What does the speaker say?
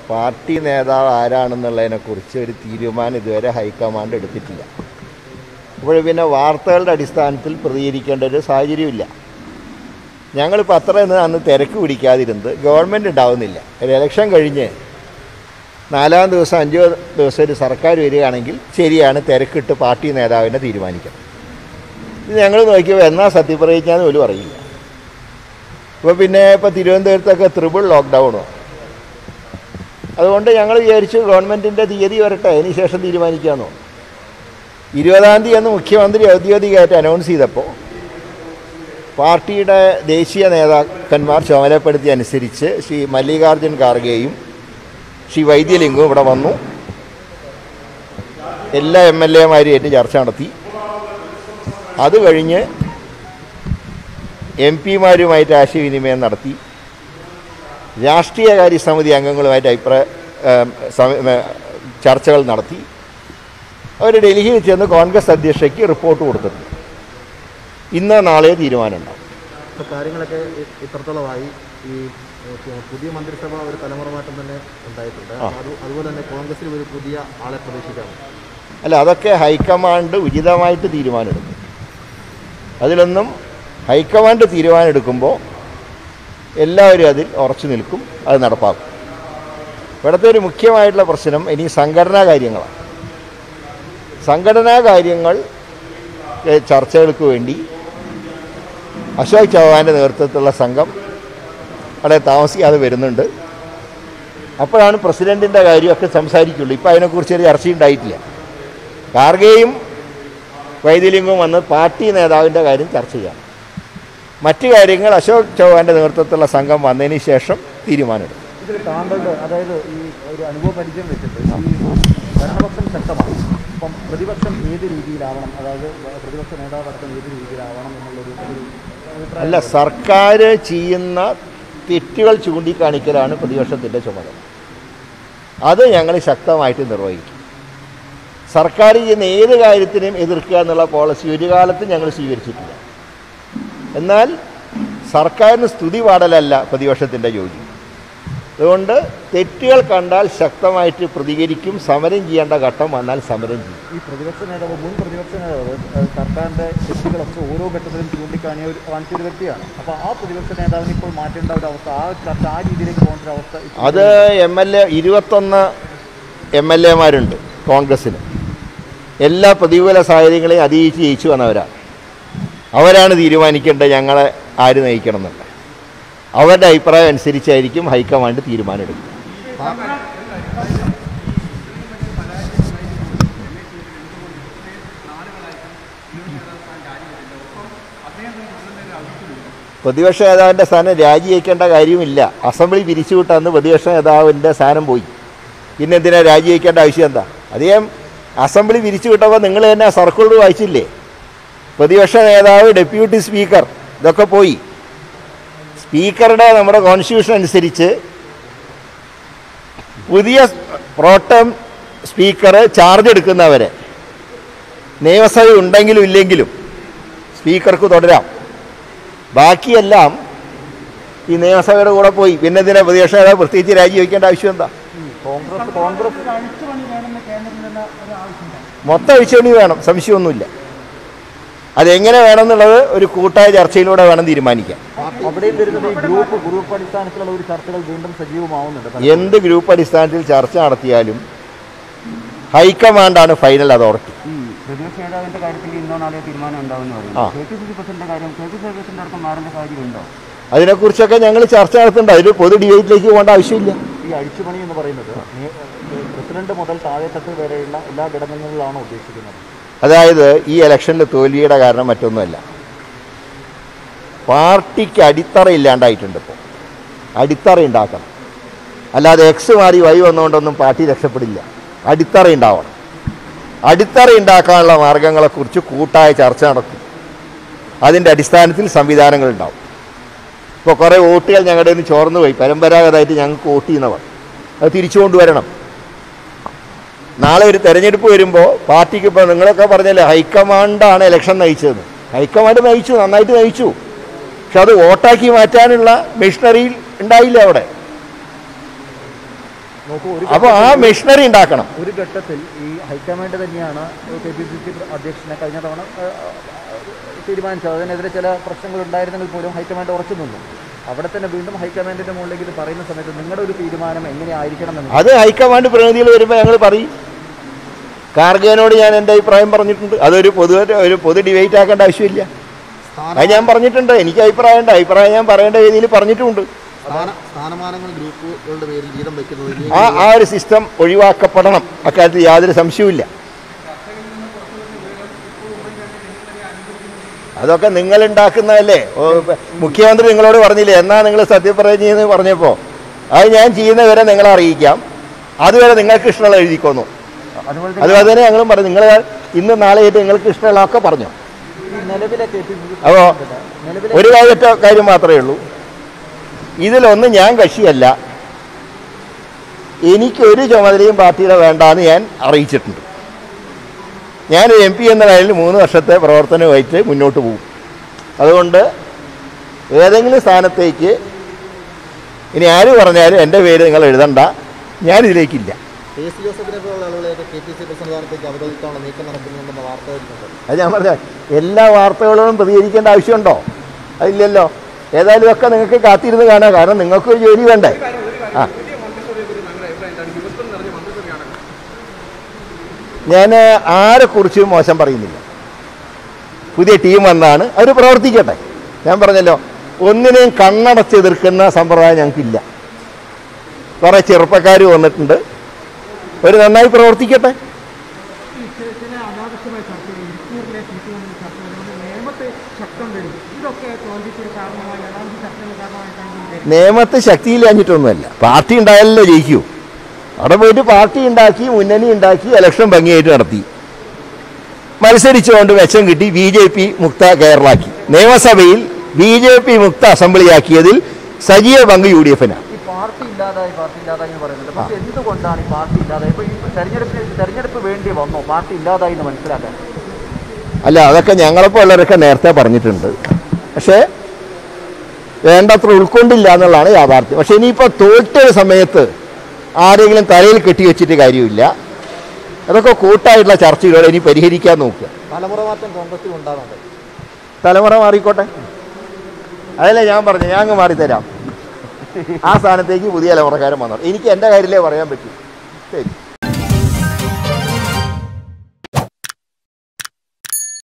Party നേതാവ് ആരാണെന്നുള്ളതിനെക്കുറിച്ച് ഒരു തീരുമാനം ഇതുവരെ ഹൈക്കമാൻഡ് എടുത്തിട്ടില്ല അപ്പോൾ പിന്നെ വാർത്തകളുടെ അടിസ്ഥാനത്തിൽ പ്രതികരിക്കേണ്ട ഒരു സാഹചര്യമില്ല ഞങ്ങളിപ്പോൾ അത്ര ഇന്ന് അന്ന് തിരക്ക് പിടിക്കാതിരുന്നത് ഗവൺമെൻറ് ഉണ്ടാവുന്നില്ല ഒരു ഇലക്ഷൻ കഴിഞ്ഞ് നാലാം ദിവസം അഞ്ചോ ദിവസം ഒരു സർക്കാർ വരികയാണെങ്കിൽ ശരിയാണ് തിരക്കിട്ട് പാർട്ടി നേതാവിനെ തീരുമാനിക്കണം ഇത് ഞങ്ങൾ നോക്കിയപ്പോൾ എന്നാ സത്യപ്രതിജ്ഞാന്ന് പോലും അറിയില്ല ഇപ്പോൾ പിന്നെ ഇപ്പോൾ തിരുവനന്തപുരത്തൊക്കെ ത്രിപിൾ ലോക്ക്ഡൗണോ അതുകൊണ്ട് ഞങ്ങൾ വിചാരിച്ചു ഗവൺമെൻറ്റിൻ്റെ തീയതി വരട്ടെ അതിന് ശേഷം തീരുമാനിക്കാമെന്നോ ഇരുപതാം തീയതി അന്ന് മുഖ്യമന്ത്രി ഔദ്യോഗികമായിട്ട് അനൗൺസ് ചെയ്തപ്പോൾ പാർട്ടിയുടെ ദേശീയ നേതാക്കന്മാർ ചുമതലപ്പെടുത്തിയ അനുസരിച്ച് ശ്രീ മല്ലികാർജുൻ ഖാർഗെയും ശ്രീ വൈദ്യലിംഗവും ഇവിടെ വന്നു എല്ലാ എം എൽ എമാരുമായിട്ട് ചർച്ച നടത്തി അത് കഴിഞ്ഞ് എം പിമാരുമായിട്ട് ആശയവിനിമയം നടത്തി രാഷ്ട്രീയകാര്യ സമിതി അംഗങ്ങളുമായിട്ട് അഭിപ്രായ ഏം, സമ- ഏ, ചർച്ചകൾ നടത്തി അവർ ഡൽഹിയിൽ ചെന്ന് കോൺഗ്രസ് അധ്യക്ഷയ്ക്ക് റിപ്പോർട്ട് കൊടുത്തിട്ടുണ്ട് ഇന്ന് നാളെ തീരുമാനമുണ്ടാവും ഇപ്പോൾ കാര്യങ്ങളൊക്കെ ഇ- ഇത്രത്തോളമായി ഈ ഏഹ്, പുതിയ മന്ത്രിസഭ ഒരു തലമുറ മാറ്റം തന്നെ ഉണ്ടായിട്ടുണ്ട് അപ്പോൾ അത് അതുപോലെ തന്നെ കോൺഗ്രസിൽ ഒരു പുതിയ ആളെ പ്രതീക്ഷിക്കാം അല്ല അതൊക്കെ ഹൈക്കമാൻഡ് ഉചിതമായിട്ട് തീരുമാനമെടുക്കും അതിലൊന്നും ഹൈക്കമാൻഡ് തീരുമാനമെടുക്കുമ്പോൾ എല്ലാവരും അതിൽ ഉറച്ചു നിൽക്കും അത് നടപ്പാക്കും ഇവിടുത്തെ ഒരു മുഖ്യമായിട്ടുള്ള പ്രശ്നം ഇനി സംഘടനാ കാര്യങ്ങളാണ് സംഘടനാ കാര്യങ്ങൾ ഏ, ചർച്ചകൾക്ക് വേണ്ടി അശോക് ചൗഹാൻ്റെ നേതൃത്വത്തിലുള്ള സംഘം അവിടെ താമസിക്കാതെ വരുന്നുണ്ട് അപ്പോഴാണ് പ്രസിഡൻറ്റിൻ്റെ കാര്യമൊക്കെ സംസാരിക്കുള്ളൂ ഇപ്പോൾ അതിനെക്കുറിച്ച് ഒരു ചർച്ചയുണ്ടായിട്ടില്ല കാർഗെയും വൈദ്യലിംഗവും വന്ന് പാർട്ടി നേതാവിൻ്റെ കാര്യം ചർച്ച ചെയ്യാം മറ്റു കാര്യങ്ങൾ അശോക് ചൗഹാൻ്റെ നേതൃത്വത്തിലുള്ള സംഘം വന്നതിന് ശേഷം തീരുമാനമെടുക്കും ഇതിൽ താങ്കളുടെ അതായത് ഈ ഒരു അനുഭവ പരിചയം വെച്ചിട്ട് ഈ ഭരണപക്ഷം ശക്തമാണ് അപ്പം പ്രതിപക്ഷം ഏത് രീതിയിലാവണം അതായത് പ്രതിപക്ഷ നേതാവ് അടക്കം ഏത് രീതിയിലാവണം എന്നുള്ളൊരു ഒരു അഭിപ്രായം അല്ല സർക്കാർ ചെയ്യുന്ന തെറ്റുകൾ ചൂണ്ടിക്കാണിക്കലാണ് പ്രതിപക്ഷത്തിൻ്റെ ചുമതല അത് ഞങ്ങൾ ശക്തമായിട്ട് നിർവഹിക്കും സർക്കാർ ചെയ്യുന്ന ഏത് കാര്യത്തിനും എതിർക്കുക എന്നുള്ള പോളിസി ഒരു കാലത്തും ഞങ്ങൾ സ്വീകരിച്ചിട്ടില്ല എന്നാൽ സർക്കാരിന് സ്തുതി പാടലല്ല പ്രതിപക്ഷത്തിൻ്റെ ജോലി അതുകൊണ്ട് തെറ്റുകൾ കണ്ടാൽ ശക്തമായിട്ട് പ്രതികരിക്കും സമരം ചെയ്യേണ്ട ഘട്ടം വന്നാൽ സമരം ചെയ്യും ഈ പ്രതിപക്ഷ നേതാവ് മുൻ പ്രതിപക്ഷ നേതാവ് ഏഹ്, സർക്കാരിന്റെ തെറ്റുകളൊക്കെ ഓരോ ഘട്ടത്തിലും ചൂണ്ടിക്കാണിയ ഒരു കാണിച്ച ഒരു വ്യക്തിയാണ് അപ്പൊ ആ പ്രതിപക്ഷ നേതാവിന് ഇപ്പോൾ മാറ്റേണ്ട ഒരു അവസ്ഥ ആ ചർച്ച ആ രീതിയിലേക്ക് പോകേണ്ട ഒരു അവസ്ഥ ഇപ്പോൾ അത് എം എൽ എ ഇരുപത്തൊന്ന് എം എൽ എമാരുണ്ട് കോൺഗ്രസ്സിന് എല്ലാ പ്രതികൂല സാഹചര്യങ്ങളെയും അതിജീവിച്ച് ജയിച്ചു വന്നവരാണ് അവരാണ് തീരുമാനിക്കേണ്ടത് ഞങ്ങളെ ആര് നയിക്കണം എന്നുള്ളത് അവരുടെ അഭിപ്രായം അനുസരിച്ചായിരിക്കും ഹൈക്കമാൻഡ് തീരുമാനമെടുക്കുക പ്രതിപക്ഷ നേതാവിൻ്റെ സ്ഥാനം രാജിവെക്കേണ്ട കാര്യമില്ല അസംബ്ലി പിരിച്ചുവിട്ടാന്ന് പ്രതിപക്ഷ നേതാവിൻ്റെ സ്ഥാനം പോയി പിന്നെ എന്തിനാ രാജിവെക്കേണ്ട ആവശ്യം എന്താ അദ്ദേഹം അസംബ്ലി പിരിച്ചുവിട്ടപ്പോൾ നിങ്ങൾ തന്നെ സർക്കുലർ വായിച്ചില്ലേ പ്രതിപക്ഷ നേതാവ് ഡെപ്യൂട്ടി സ്പീക്കർ ഇതൊക്കെ പോയി സ്പീക്കറുടെ നമ്മുടെ കോൺസ്റ്റിറ്റ്യൂഷൻ അനുസരിച്ച് പുതിയ പ്രോട്ടം സ്പീക്കർ ചാർജ് എടുക്കുന്നവരെ നിയമസഭ ഉണ്ടെങ്കിലും ഇല്ലെങ്കിലും സ്പീക്കർക്ക് തുടരാം ബാക്കിയെല്ലാം ഈ നിയമസഭയുടെ കൂടെ പോയി പിന്നെ ഇതിനെ പ്രതിപക്ഷ നേതാവ് പ്രത്യേകിച്ച് രാജിവെക്കേണ്ട ആവശ്യം എന്താ കോൺഗ്രസ് കോൺഗ്രസ് മൊത്തം അഴിച്ചുപണി വേണം സംശയമൊന്നുമില്ല അതെങ്ങനെ വേണമെന്നുള്ളത് ഒരു കൂട്ടായ ചർച്ചയിലൂടെ വേണം തീരുമാനിക്കാം അവിടെയും വരുന്നത് ഈ ഗ്രൂപ്പ് ഗ്രൂപ്പ് അടിസ്ഥാനത്തിലുള്ള ഒരു ചർച്ചകൾ വീണ്ടും സജീവമാവുന്നുണ്ട് എന്ത് ഗ്രൂപ്പ് അടിസ്ഥാനത്തിൽ ചർച്ച നടത്തിയാലും ഹൈക്കമാൻഡാണ് ഫൈനൽ അതോറിറ്റി ഈ പ്രതിപക്ഷ നേതാവിന്റെ കാര്യത്തിൽ ഇന്നോ നാളെയോ തീരുമാനം ഉണ്ടാവുമെന്ന് ആ. പറയുന്നു കെ പി സി സി പ്രസിഡന്റിന്റെ കാര്യം കെ പി സി പ്രസിഡന്റ് അടക്കം മാറേണ്ട സാഹചര്യമുണ്ടോ അതിനെക്കുറിച്ചൊക്കെ ഞങ്ങൾ ചർച്ച നടത്തുന്നുണ്ട് അതിൽ പൊതു ഡിബേറ്റിലേക്ക് പോകേണ്ട ആവശ്യമില്ല ഈ അഴിച്ചുപണി എന്ന് പറയുന്നത് നേ- പ്രസിഡന്റ് മുതൽ താഴെത്തട്ട് വരെയുള്ള എല്ലാ ഘടകങ്ങളിലാണോ ഉദ്ദേശിക്കുന്നത് അതായത് ഈ ഇലക്ഷനിൽ തോൽവിയുടെ കാരണം മറ്റൊന്നുമല്ല പാർട്ടിക്ക് അടിത്തറ ഇല്ലാണ്ടായിട്ടുണ്ട് ഇപ്പോൾ അടിത്തറ ഉണ്ടാക്കണം അല്ലാതെ എക്സ് മാറി വൈ വന്നുകൊണ്ടൊന്നും പാർട്ടി രക്ഷപ്പെടില്ല അടിത്തറ ഉണ്ടാവണം അടിത്തറ ഉണ്ടാക്കാനുള്ള മാർഗങ്ങളെക്കുറിച്ച് കൂട്ടായ ചർച്ച നടക്കും അതിൻ്റെ അടിസ്ഥാനത്തിൽ സംവിധാനങ്ങൾ ഉണ്ടാവും ഇപ്പോൾ കുറേ വോട്ടുകൾ ഞങ്ങളുടെ നിന്ന് ചോർന്നു പോയി പരമ്പരാഗതമായിട്ട് ഞങ്ങൾക്ക് വോട്ട് ചെയ്യുന്നവർ അത് തിരിച്ചു കൊണ്ടുവരണം നാളെ ഒരു തെരഞ്ഞെടുപ്പ് വരുമ്പോൾ പാർട്ടിക്ക് ഇപ്പോൾ നിങ്ങളൊക്കെ പറഞ്ഞല്ലേ ഹൈക്കമാൻഡാണ് ഇലക്ഷൻ നയിച്ചത് ഹൈക്കമാൻഡ് നയിച്ചു നന്നായിട്ട് നയിച്ചു പക്ഷെ അത് വോട്ടാക്കി മാറ്റാനുള്ള മെഷീനറിയിൽ ഉണ്ടായില്ല അവിടെ നോക്കൂ ഒരു അപ്പോൾ ആ മെഷീനറി ഉണ്ടാക്കണം ഒരു ഘട്ടത്തിൽ ഈ ഹൈക്കമാൻഡ് തന്നെയാണ് കെ പി സി സി അധ്യക്ഷനെ കഴിഞ്ഞ തവണ ആ, ആ, തീരുമാനിച്ചത് അതിനെതിരെ ചില പ്രശ്നങ്ങൾ ഉണ്ടായിരുന്നെങ്കിൽ പോലും ഹൈക്കമാൻഡ് ഉറച്ചു നിന്നു അവിടെ തന്നെ വീണ്ടും ഹൈക്കമാൻഡിന്റെ മുകളിലേക്ക് ഇത് പറയുന്ന സമയത്ത് നിങ്ങളുടെ ഒരു തീരുമാനം എങ്ങനെയായിരിക്കണം എന്ന് അത് ഹൈക്കമാൻഡ് പ്രതിനിധികൾ വരുമ്പോൾ ഞങ്ങൾ പറയും കാർഗേനോട് ഞാൻ എൻ്റെ അഭിപ്രായം പറഞ്ഞിട്ടുണ്ട് അതൊരു പൊതു ഒരു പൊതു ഡിബേറ്റ് ആക്കേണ്ട ആവശ്യമില്ല അത് ഞാൻ പറഞ്ഞിട്ടുണ്ട് എനിക്ക് അഭിപ്രായമുണ്ട് അഭിപ്രായം ഞാൻ പറയേണ്ട രീതിയിൽ പറഞ്ഞിട്ടുമുണ്ട് സ്ഥാന സ്ഥാനമാനങ്ങൾ ഗ്രൂപ്പുകളുടെ പേരിൽ വീതം വെക്കുന്നത് ആ ആ ഒരു സിസ്റ്റം ഒഴിവാക്കപ്പെടണം അക്കാര്യത്തിൽ യാതൊരു സംശയവുമില്ല അതൊക്കെ നിങ്ങൾ ഉണ്ടാക്കുന്നതല്ലേ ഓ, ഇപ്പ- മുഖ്യമന്ത്രി നിങ്ങളോട് പറഞ്ഞില്ലേ എന്നാ നിങ്ങൾ സത്യപ്രതിജ്ഞ എന്ന് പറഞ്ഞപ്പോൾ അത് ഞാൻ ചെയ്യുന്നവരെ നിങ്ങളെ അറിയിക്കാം അതുവരെ നിങ്ങൾക്ക് ഇഷ്ടമുള്ള എഴുതിക്കൊന്നു അതുപോലെ അതുപോലെ തന്നെ ഞങ്ങളും പറഞ്ഞു നിങ്ങൾ ഇന്ന് നാളെ ആയിട്ട് നിങ്ങൾക്ക് ഇഷ്ടമുള്ളതൊക്കെ പറഞ്ഞു ഈ നിലവിലെ കെ പി സി സി അപ്പോൾ നിലവിലെ ഒരു കാര്യത്തെ കാര്യം മാത്രമേ ഉള്ളൂ ഇതിലൊന്നും ഞാൻ കക്ഷിയല്ല എനിക്കൊരു ചുമതലയും പാർട്ടിയുടെ വേണ്ടാന്ന് ഞാൻ അറിയിച്ചിട്ടുണ്ട് ഞാൻ എം പി എന്ന നിലയിൽ മൂന്ന് വർഷത്തെ പ്രവർത്തനവുമായിട്ട് മുന്നോട്ട് പോകും അതുകൊണ്ട് ഏതെങ്കിലും സ്ഥാനത്തേക്ക് ഇനി ആര് പറഞ്ഞാലും എൻ്റെ പേര് നിങ്ങൾ എഴുതണ്ട ഞാനിതിലേക്കില്ല കെ സി ജോസഫിനെ പോലുള്ള ആളുകളെയൊക്കെ കെ പി സി പ്രസിഡന്റ് സ്ഥാനത്തേക്ക് അവരോധിക്കാനുള്ള നീക്കം നടക്കുന്നുണ്ടെന്ന വാർത്ത വരുന്നുണ്ട് അത് ഞാൻ പറഞ്ഞ എല്ലാ വാർത്തകളോടും പ്രതികരിക്കേണ്ട ആവശ്യമുണ്ടോ അതില്ലല്ലോ ഏതായാലും ഒക്കെ നിങ്ങൾക്ക് കാത്തിരുന്ന് കാണാം കാരണം നിങ്ങൾക്ക് ഒരു ജോലി വേണ്ടേ ആ ഞാൻ ആരെക്കുറിച്ചും മോശം പറയുന്നില്ല പുതിയ ടീം വന്നാണ് അവർ പ്രവർത്തിക്കട്ടെ ഞാൻ പറഞ്ഞല്ലോ ഒന്നിനെയും കണ്ണടച്ചെതിർക്കുന്ന സമ്പ്രദായം ഞങ്ങൾക്കില്ല കുറേ ചെറുപ്പക്കാർ വന്നിട്ടുണ്ട് അവർ നന്നായി പ്രവർത്തിക്കട്ടെ ചില അനാവശ്യമായ ചർച്ചകൾ ഇരിക്കൂറിലെ സീറ്റ് തമ്മിൽ ചർച്ച വരുന്നത് നിയമത്തെ ശക്തം വരും ഇതൊക്കെ തോൽവിക്ക് കാരണമായി അനാവശ്യ ചർച്ചകൾ കാരണമായിട്ടാണ് ഈ വരുന്നത്. നിയമത്തെ ശക്തിയില്ലാഞ്ഞിട്ടൊന്നുമല്ല പാർട്ടി ഉണ്ടായാലല്ലേ ജയിക്കൂ അവിടെ പോയിട്ട് പാർട്ടി ഉണ്ടാക്കി മുന്നണി ഉണ്ടാക്കി ഇലക്ഷൻ ഭംഗിയായിട്ട് നടത്തി മത്സരിച്ചുകൊണ്ട് മെച്ചം കിട്ടി ബി ജെ പി മുക്ത കേരളാക്കി നിയമസഭയിൽ ബി ജെ പി മുക്ത അസംബ്ലിയാക്കിയതിൽ സജീവ പങ്ക് യു ഡി എഫിനാണ് ഈ പാർട്ടി ഇല്ലാതായി പാർട്ടി ഇല്ലാതായി എന്ന് പറയുന്നുണ്ട് പക്ഷെ എന്തുകൊണ്ടാണ് ഈ പാർട്ടി ഇല്ലാതായി ഇപ്പൊ ഈ തെരഞ്ഞെടുപ്പിന് തെരഞ്ഞെടുപ്പ് വേണ്ടി വന്നോ പാർട്ടി ഇല്ലാതായി എന്ന് മനസ്സിലാക്കാൻ അല്ല അതൊക്കെ ഞങ്ങളെപ്പോലുള്ളവരൊക്കെ നേരത്തെ പറഞ്ഞിട്ടുണ്ട് പക്ഷേ വേണ്ടത്ര ഉൾക്കൊണ്ടില്ല എന്നുള്ളതാണ് യാഥാർത്ഥ്യം പക്ഷേ ഇനിയിപ്പോൾ തോറ്റൊരു സമയത്ത് ആരെങ്കിലും തലയിൽ കെട്ടിവെച്ചിട്ട് കാര്യമില്ല അതൊക്കെ കൂട്ടായിട്ടുള്ള ചർച്ചകൾ ഇനി പരിഹരിക്കാൻ നോക്കുക തലമുറ മാറ്റം കോൺഗ്രസിൽ ഉണ്ടാകുന്നുണ്ട് തലമുറ മാറിക്കോട്ടെ അതല്ലേ ഞാൻ പറഞ്ഞു ഞാൻ അങ്ങ് മാറിത്തരാം ആ സ്ഥാനത്തേക്ക് പുതിയ തലമുറക്കാരൻ വന്നു എനിക്ക് എൻ്റെ കാര്യത്തിലേ പറയാൻ പറ്റൂ ശരി